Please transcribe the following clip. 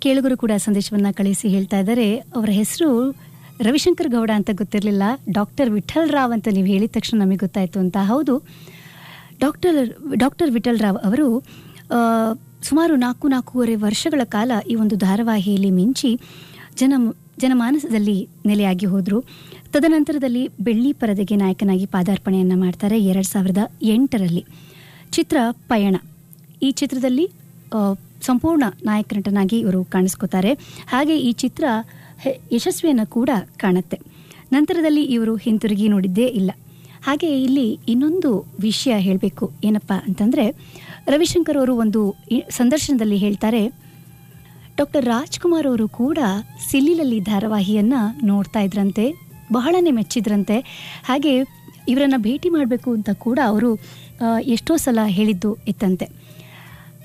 ಕೇಳುಗರು ಕೂಡ ಸಂದೇಶವನ್ನ ಕಳಿಸಿ ಹೇಳ್ತಾ ಇದ್ದಾರೆ ಅವರ ಹೆಸರು ರವಿಶಂಕರ್ ಗೌಡ ಅಂತ ಗೊತ್ತಿರಲಿಲ್ಲ ಡಾಕ್ಟರ್ ವಿಠಲ್ ರಾವ್ ಅಂತ ನೀವು ಹೇಳಿದ ತಕ್ಷಣ ನಮಗೆ ಗೊತ್ತಾಯ್ತು ಅಂತ ಹೌದು ಡಾಕ್ಟರ್ ಡಾಕ್ಟರ್ ವಿಠಲ್ ರಾವ್ ಅವರು ಆ, ಸುಮಾರು ನಾಲ್ಕು ನಾಲ್ಕೂವರೆ ವರ್ಷಗಳ ಕಾಲ ಈ ಒಂದು ಧಾರಾವಾಹಿಯಲ್ಲಿ ಮಿಂಚಿ ಜನ ಜನಮಾನಸದಲ್ಲಿ ನೆಲೆಯಾಗಿ ಹೋದರು ತದನಂತರದಲ್ಲಿ ಬೆಳ್ಳಿ ಪರದೆಗೆ ನಾಯಕನಾಗಿ ಪಾದಾರ್ಪಣೆಯನ್ನು ಮಾಡ್ತಾರೆ ಎರಡು ಸಾವಿರದ ಎಂಟರಲ್ಲಿ ಚಿತ್ರ ಪಯಣ ಈ ಚಿತ್ರದಲ್ಲಿ ಆ, ಸಂಪೂರ್ಣ ನಾಯಕ ನಟನಾಗಿ ಇವರು ಕಾಣಿಸ್ಕೋತಾರೆ ಹಾಗೆ ಈ ಚಿತ್ರ ಹೆ- ಯಶಸ್ವಿಯನ್ನು ಕೂಡ ಕಾಣುತ್ತೆ ನಂತರದಲ್ಲಿ ಇವರು ಹಿಂತಿರುಗಿ ನೋಡಿದ್ದೇ ಇಲ್ಲ ಹಾಗೆ ಇಲ್ಲಿ ಇನ್ನೊಂದು ವಿಷಯ ಹೇಳಬೇಕು ಏನಪ್ಪ ಅಂತಂದರೆ ರವಿಶಂಕರ್ ಅವರು ಒಂದು ಈ ಸಂದರ್ಶನದಲ್ಲಿ ಹೇಳ್ತಾರೆ ಡಾಕ್ಟರ್ ರಾಜ್ಕುಮಾರ್ ಅವರು ಕೂಡ ಸಿಲ್ಲಿಲಲ್ಲಿ ಧಾರಾವಾಹಿಯನ್ನು ನೋಡ್ತಾ ಇದ್ರಂತೆ ಬಹಳನೇ ಮೆಚ್ಚಿದ್ರಂತೆ ಹಾಗೆ ಇವರನ್ನು ಭೇಟಿ ಮಾಡಬೇಕು ಅಂತ ಕೂಡ ಅವರು ಆ, ಎಷ್ಟೋ ಸಲ ಹೇಳಿದ್ದು ಇತ್ತಂತೆ